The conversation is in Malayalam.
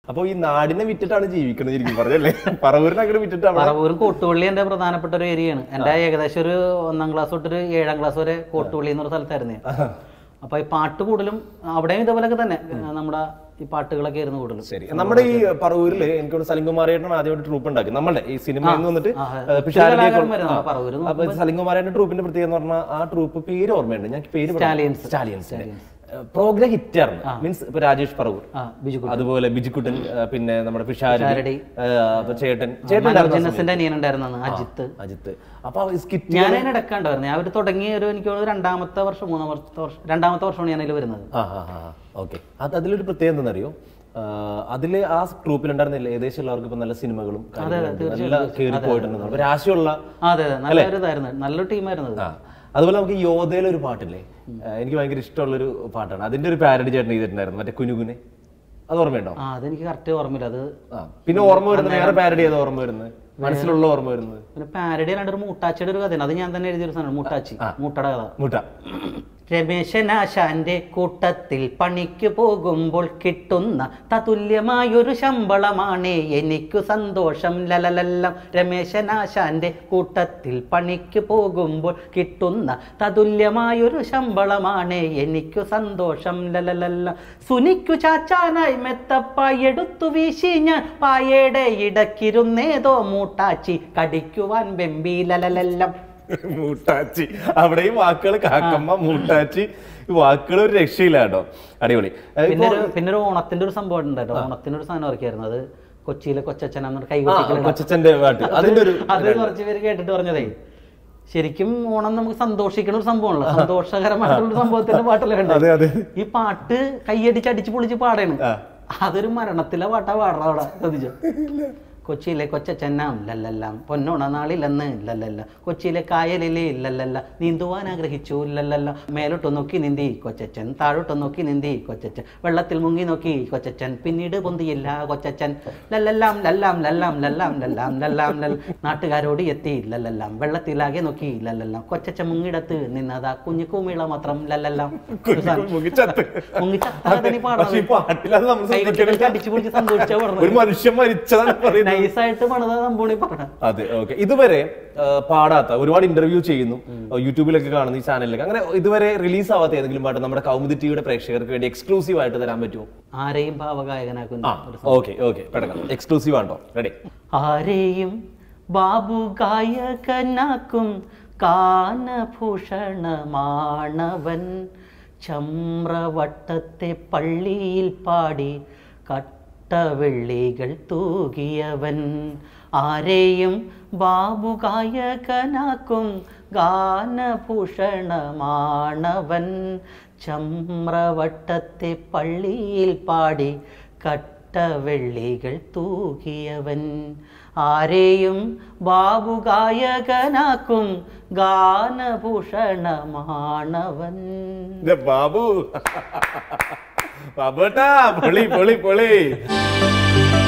അപ്പൊ ഈ നാടിനെ വിറ്റിട്ടാണ് ജീവിക്കുന്നത് ശരിക്കും പറഞ്ഞല്ലേ പറവൂരിനെ അങ്ങോട്ട് വിറ്റിട്ട് അവിടെ പറവൂരും കോട്ടുപള്ളി എൻ്റെ പ്രധാനപ്പെട്ട ഒരു ഏരിയയാണ് എൻ്റെ ഏകദേശം ഒരു ഒന്നാം ക്ലാസ് തൊട്ടൊരു ഏഴാം ക്ലാസ് വരെ കോട്ടുപള്ളി എന്നൊരു സ്ഥലത്തായിരുന്നു ഞാൻ. അപ്പൊ ഈ പാട്ട് കൂടുതലും അവിടെയും ഇതേപോലൊക്കെ തന്നെ നമ്മുടെ ഈ പാട്ടുകളൊക്കെ ആയിരുന്നു കൂടുതലും ശരി നമ്മുടെ ഈ പറവൂരില് എനിക്ക് സലിംകുമാരേട്ടനാണ് ആദ്യമായിട്ട് ട്രൂപ്പ് ഉണ്ടാക്കി നമ്മളുടെ ഈ സിനിമ എന്ന് വന്നിട്ട് ആ, ഏഹ്, പിഷാരടിയൊക്കെ- കലാകാരന്മാരാണ് നമ്മുടെ പറവൂര് അപ്പൊ സലിംകുമാരേട്ടൻ ട്രൂപ്പിന്റെ പ്രത്യേകത എന്ന് പറഞ്ഞാൽ ആ ട്രൂപ്പ് പേര് ഓർമ്മയുണ്ട് ഞാൻ പേര് Stallions. സ്റ്റാലിയൻസ് പ്രോഗ്രാം ഹിറ്റ് ആയിരുന്നു മീൻസ് ഇപ്പൊ രാജേഷ് പറവൂർ ആ ബിജു അതുപോലെ ബിജുക്കുട്ടൻ ആ, പിന്നെ നമ്മുടെ പിഷാരടി പിഷാരടി. ആ, അപ്പൊ ചേട്ടൻ ചേട്ടൻ ഉണ്ടായിരുന്ന മനോജനസിന്റെ അനിയൻ ഉണ്ടായിരുന്നു അജിത്ത് അജിത്ത് അപ്പൊ സ്കിറ്റ് ഞാൻ അതിന് ഇടക്കാണ്ടായിരുന്നു അവർ തുടങ്ങിയ ഒരു എനിക്ക് തോന്നുന്നു രണ്ടാമത്തെ വർഷം മൂന്നാമത്തെ വർഷം രണ്ടാമത്തെ വർഷമാണ് ഞാൻ അതിൽ വരുന്നത് ആ ആ ആ ഓക്കെ അത് അതിലൊരു പ്രത്യേകത എന്താണെന്നറിയോ അതില് ആ ട്രൂപ്പിലുണ്ടായിരുന്നില്ല ഏകദേശം എല്ലാവർക്കും ഇപ്പൊ നല്ല സിനിമകളും കാര്യങ്ങളും ഉണ്ട്. നല്ല കയറി പോയിട്ടുണ്ട് അപ്പൊ രാശിയുള്ള ആ, അതെ അതെ നല്ലൊരു ഇതായിരുന്നു നല്ലൊരു ടീമായിരുന്നു അത് ആ അതുപോലെ നമുക്ക് യോധയിലെ ഒരു പാട്ടില്ലേ ആ, എനിക്ക് ഭയങ്കര ഇഷ്ടമുള്ളൊരു പാട്ടാണ് അതിന്റെ ഒരു പാരഡി ചേട്ടൻ ചെയ്തിട്ടുണ്ടായിരുന്നു മറ്റേ കുനുകുനെ അത് ഓർമ്മയുണ്ടോ ആ അതെനിക്ക് കറക്റ്റ് ഓർമ്മയില്ല അത് ആ പിന്നെ ഓർമ്മ വരുന്നത് വേറെ പാരഡി ഏതാ ഓർമ്മ വരുന്നത് മനസ്സിലുള്ള ഓർമ്മ വരുന്നത് പിന്നെ പാരഡി അല്ലാണ്ട് ഒരു മൂട്ടാച്ചിയുടെ ഒരു കഥയാണ് അത് ഞാൻ തന്നെ എഴുതിയൊരു സാധനമാണ് മൂട്ടാച്ചി മൂട്ടയുടെ കഥ മുട്ട രമേശനാശാന്റെ കൂട്ടത്തിൽ പണിക്ക് പോകുമ്പോൾ കിട്ടുന്ന തതുല്യമായൊരു ശമ്പളമാണ് എനിക്കു സന്തോഷം ലലലല്ലം രമേശനാശാന്റെ കൂട്ടത്തിൽ പണിക്ക് പോകുമ്പോൾ കിട്ടുന്ന തതുല്യമായൊരു ശമ്പളമാണ് എനിക്കു സന്തോഷം ലലലല്ല സുനിക്കു ചാച്ചാനായി മെത്തപ്പായി എടുത്തു വീശി ഞാൻ പായയുടെ ഇടക്കിരുന്നേതോ മൂട്ടാച്ചി കടിക്കുവാൻ വെമ്പി ലലലല്ലം മൂട്ടാച്ചി അവിടെയും വാക്കുകൾ കാക്കമ്മ മൂട്ടാച്ചി ഈ വാക്കുകൾ ഒരു രക്ഷയില്ല കേട്ടോ അടിപൊളി ഏ, പിന്നെ ഒരു പിന്നെ ഒരു ഓണത്തിന്റെ ഒരു സംഭവം ഉണ്ടായിരുന്നു ഓണത്തിന് ഒരു സാധനം ഇറക്കിയായിരുന്നു അത് കൊച്ചിയിലെ കൊച്ചച്ഛനാന്ന് കൈ കൊട്ടിക്കൽ കൊച്ചച്ഛന്റെ പാട്ട് അതിന്റെ ഒരു അത് കുറച്ച് പേര് കേട്ടിട്ട് പറഞ്ഞതേ ശരിക്കും ഓണം നമുക്ക് സന്തോഷിക്കുന്ന ഒരു സംഭവമല്ല സന്തോഷകരമായിട്ടുള്ള ഒരു സംഭവത്തിന്റെ പാട്ടല്ലേ വേണ്ടത് അതെ അതെ ഈ പാട്ട് കൈയടിച്ച് അടിച്ച് പൊളിച്ച് പാടാണ് ആ. അതൊരു മരണത്തിലെ പാട്ടാ പാടണം അവിടെ ശ്രദ്ധിച്ചോ കൊച്ചിയിലെ കൊച്ചച്ചന്നാം ലല്ലല്ലാം പൊന്നോണ നാളിലെന്ന് ലല്ലല്ല കൊച്ചിയിലെ കായലിലെ ലല്ലല്ല നീന്തുവാൻ ആഗ്രഹിച്ചു ലല്ലല്ല മേലോട്ട് നോക്കി നീന്തി കൊച്ചച്ചൻ താഴോട്ട് നോക്കി നീന്തി കൊച്ചച്ചൻ വെള്ളത്തിൽ മുങ്ങി നോക്കി കൊച്ചച്ചൻ പിന്നീട് പൊന്തിയില്ല കൊച്ചച്ചൻ ലല്ലല്ലാം ലല്ലാം ലല്ലാം ലല്ലാം ലല്ലാം ലല്ലാം ലല്ല നാട്ടുകാരോട് എത്തി ലല്ലല്ലാം വെള്ളത്തിലാകെ നോക്കി ലല്ലല്ലാം കൊച്ചച്ചൻ മുങ്ങിടത്ത് നിന്നതാ കുഞ്ഞു കുമിള മാത്രം ലല്ലല്ലാം മുങ്ങിച്ചത്ത് മുങ്ങിച്ചത്താ പക്ഷെ ഈ പാട്ടിലത് നമ്മൾ ശ്രദ്ധിക്കണില്ല. അടിച്ചു പൊളിച്ച് സന്തോഷിച്ചാ ഒരു പറഞ്ഞത് മനുഷ്യൻ മരിച്ചതാണ് പറയുന്നത് നൈസായിട്ട് പണിത നമ്പൂണി പറഞ്ഞ അതെ ഓക്കെ ഇതുവരെ ആ, പാടാത്ത ഒരുപാട് ഇന്റർവ്യൂ ചെയ്യുന്നു യൂട്യൂബിലൊക്കെ കാണുന്ന ഈ ചാനലിലൊക്കെ അങ്ങനെ ഇതുവരെ റിലീസ് ആവാത്ത ഏതെങ്കിലും പാട്ട് നമ്മുടെ കൗമുദി ടിവിയുടെ പ്രേക്ഷകർക്ക് വേണ്ടി എക്സ്ക്ലൂസീവ് ആയിട്ട് തരാൻ പറ്റുമോ ആരെയും ഭാവഗായകനാക്കുന്ന ആ ഓക്കെ ഓക്കെ പെട്ടെന്ന് എക്സ്ക്ലൂസീവ് ആണോ റെഡി ആരെയും ബാബു ഗായകനാക്കും കാനഭൂഷണമാണവൻ ചമ്രവട്ടത്തെ പള്ളിയിൽ പാടി കട്ടവെള്ളികൾ തൂകിയവൻ ആരെയും ബാബു ഗായകനാക്കും ഗാനഭൂഷണമാണവൻ ചമ്രവട്ടത്തെ പള്ളിയിൽ പാടി കട്ടവെള്ളികൾ തൂകിയവൻ ആരെയും ബാബു ഗായകനാക്കും ഗാനഭൂഷണമാണവൻ ബാബു ബാബുട്ടാ പൊളി പൊളി പൊളി